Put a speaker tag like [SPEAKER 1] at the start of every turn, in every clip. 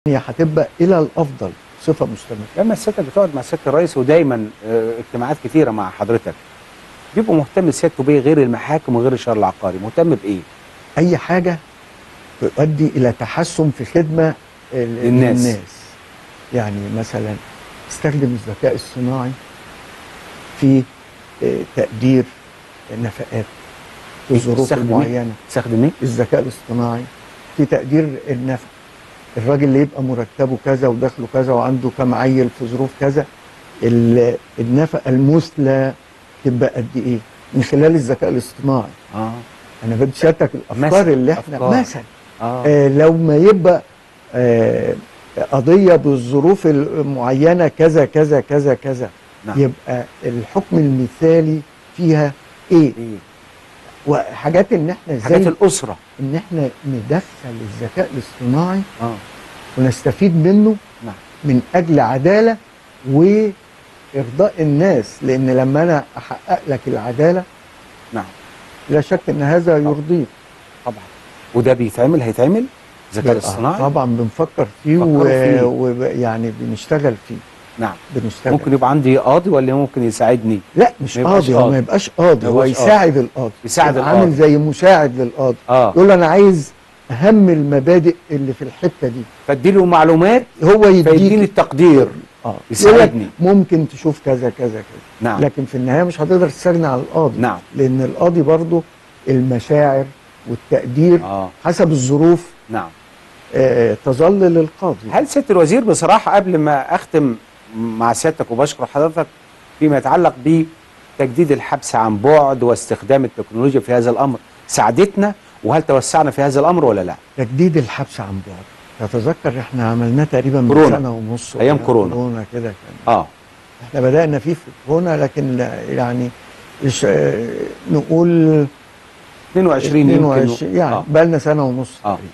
[SPEAKER 1] هي هتبقى الى الافضل صفه مستمره
[SPEAKER 2] لما سيادتك بتقعد مع سياده الرئيس ودايما آه، اجتماعات كتيره مع حضرتك بيبقوا مهتم سيادته بايه غير المحاكم وغير الشهر العقاري مهتم بايه؟
[SPEAKER 1] اي حاجه تؤدي الى تحسن في خدمه ال-
[SPEAKER 2] الناس.
[SPEAKER 1] الناس يعني مثلا استخدم الذكاء الصناعي في آه، تقدير النفقات في الظروف
[SPEAKER 2] تستخدم إيه؟
[SPEAKER 1] المعينه
[SPEAKER 2] تستخدم ايه؟
[SPEAKER 1] الذكاء الاصطناعي في تقدير النفق الراجل اللي يبقى مرتبه كذا ودخله كذا وعنده كم عيل في ظروف كذا ال- النفقه المثلى تبقى قد ايه من خلال الذكاء الاصطناعي
[SPEAKER 2] اه
[SPEAKER 1] انا بدي سيادتك الافكار
[SPEAKER 2] مثل،
[SPEAKER 1] اللي احنا
[SPEAKER 2] أفكار.
[SPEAKER 1] مثلا
[SPEAKER 2] اه
[SPEAKER 1] آه لو ما يبقى آه قضيه بالظروف المعينه كذا كذا كذا كذا
[SPEAKER 2] نعم
[SPEAKER 1] يبقى الحكم المثالي فيها ايه
[SPEAKER 2] ايه؟
[SPEAKER 1] وحاجات ان احنا
[SPEAKER 2] حاجات
[SPEAKER 1] ازاي
[SPEAKER 2] الاسره
[SPEAKER 1] ان احنا ندخل الذكاء الاصطناعي
[SPEAKER 2] اه
[SPEAKER 1] ونستفيد منه
[SPEAKER 2] نعم
[SPEAKER 1] من اجل عداله وارضاء الناس لان لما انا احقق لك العداله
[SPEAKER 2] نعم
[SPEAKER 1] لا شك ان هذا يرضيك
[SPEAKER 2] طبعا وده بيتعمل هيتعمل الذكاء الاصطناعي
[SPEAKER 1] طبعا بنفكر فيه
[SPEAKER 2] فكروا فيه.
[SPEAKER 1] ويعني بنشتغل فيه
[SPEAKER 2] نعم
[SPEAKER 1] بنشتغل
[SPEAKER 2] ممكن يبقى عندي قاضي ولا ممكن يساعدني
[SPEAKER 1] لا مش
[SPEAKER 2] ما يبقاش
[SPEAKER 1] قاضي هو
[SPEAKER 2] قاضي.
[SPEAKER 1] ما يبقاش قاضي
[SPEAKER 2] ما
[SPEAKER 1] هو
[SPEAKER 2] يبقاش
[SPEAKER 1] يساعد القاضي
[SPEAKER 2] يساعد
[SPEAKER 1] يبقى
[SPEAKER 2] القاضي.
[SPEAKER 1] عامل زي مساعد للقاضي
[SPEAKER 2] اه
[SPEAKER 1] يقول له انا عايز اهم المبادئ اللي في الحته دي
[SPEAKER 2] فاديله معلومات
[SPEAKER 1] هو
[SPEAKER 2] فيديني
[SPEAKER 1] يديك
[SPEAKER 2] التقدير
[SPEAKER 1] اه
[SPEAKER 2] يساعدني.
[SPEAKER 1] يقول لك ممكن تشوف كذا كذا كذا
[SPEAKER 2] نعم
[SPEAKER 1] لكن في النهايه مش هتقدر تستغنى عن القاضي
[SPEAKER 2] نعم
[SPEAKER 1] لان القاضي برضه المشاعر والتقدير
[SPEAKER 2] اه
[SPEAKER 1] حسب الظروف
[SPEAKER 2] نعم
[SPEAKER 1] آه تظل للقاضي
[SPEAKER 2] هل سياده الوزير بصراحه قبل ما اختم مع سيادتك وبشكر حضرتك فيما يتعلق بتجديد الحبس عن بعد واستخدام التكنولوجيا في هذا الامر ساعدتنا وهل توسعنا في هذا الامر ولا لا؟
[SPEAKER 1] تجديد الحبس عن بعد تتذكر احنا عملناه تقريبا من
[SPEAKER 2] كورونا.
[SPEAKER 1] سنه ونص
[SPEAKER 2] أيام
[SPEAKER 1] ولا
[SPEAKER 2] كورونا.
[SPEAKER 1] كورونا كده كان
[SPEAKER 2] اه
[SPEAKER 1] احنا بدانا فيه في كورونا لكن لا- يعني مش آه، نقول
[SPEAKER 2] 22 يمكن
[SPEAKER 1] 22 يعني
[SPEAKER 2] آه.
[SPEAKER 1] بقى لنا سنه ونص
[SPEAKER 2] آه.
[SPEAKER 1] تقريبا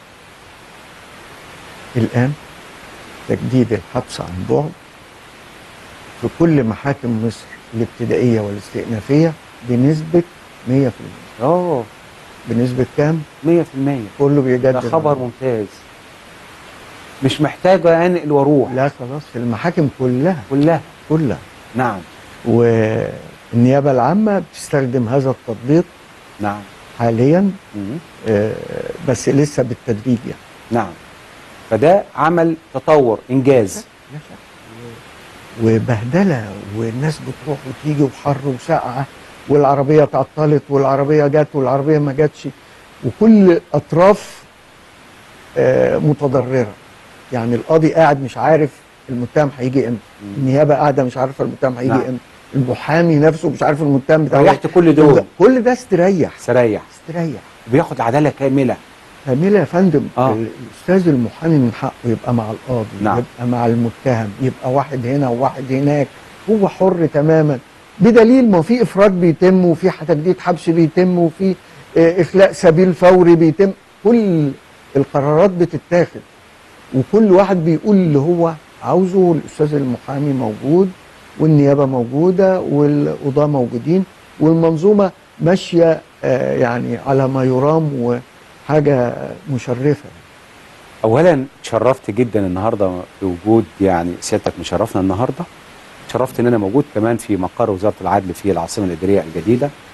[SPEAKER 1] الان تجديد الحبس عن بعد في كل محاكم مصر الابتدائيه والاستئنافيه بنسبه 100%
[SPEAKER 2] اوه
[SPEAKER 1] بنسبه كام؟
[SPEAKER 2] 100%
[SPEAKER 1] كله بيجدد
[SPEAKER 2] ده خبر ممتاز مش محتاجه انقل واروح
[SPEAKER 1] لا خلاص في المحاكم كلها
[SPEAKER 2] كلها
[SPEAKER 1] كلها
[SPEAKER 2] نعم
[SPEAKER 1] والنيابه العامه بتستخدم هذا التطبيق
[SPEAKER 2] نعم
[SPEAKER 1] حاليا
[SPEAKER 2] مم.
[SPEAKER 1] آه، بس لسه بالتدريج يعني
[SPEAKER 2] نعم فده عمل تطور انجاز
[SPEAKER 1] لا شك. وبهدله والناس بتروح وتيجي وحر وسقعه والعربيه اتعطلت والعربيه جت والعربيه ما جاتش وكل اطراف آه، متضرره يعني القاضي قاعد مش عارف المتهم هيجي امتى النيابه قاعده مش عارفه المتهم هيجي
[SPEAKER 2] نعم.
[SPEAKER 1] امتى المحامي نفسه مش عارف المتهم بتاعه
[SPEAKER 2] ريحت كل دول
[SPEAKER 1] كل ده استريح
[SPEAKER 2] سريح
[SPEAKER 1] استريح
[SPEAKER 2] بياخد عداله كامله
[SPEAKER 1] كاملة يا فندم
[SPEAKER 2] آه.
[SPEAKER 1] الاستاذ المحامي من حقه يبقى مع القاضي
[SPEAKER 2] نعم.
[SPEAKER 1] يبقى مع المتهم يبقى واحد هنا وواحد هناك هو حر تماما بدليل ما في افراج بيتم وفي تجديد حبس بيتم وفي آه، اخلاء سبيل فوري بيتم كل القرارات بتتاخد وكل واحد بيقول اللي هو عاوزه والاستاذ المحامي موجود والنيابه موجوده والقضاه موجودين والمنظومه ماشيه آه، يعني على ما يرام وحاجه مشرفه
[SPEAKER 2] اولا تشرفت جدا النهارده بوجود يعني سيادتك مشرفنا النهارده شرفت ان انا موجود كمان في مقر وزاره العدل في العاصمه الاداريه الجديده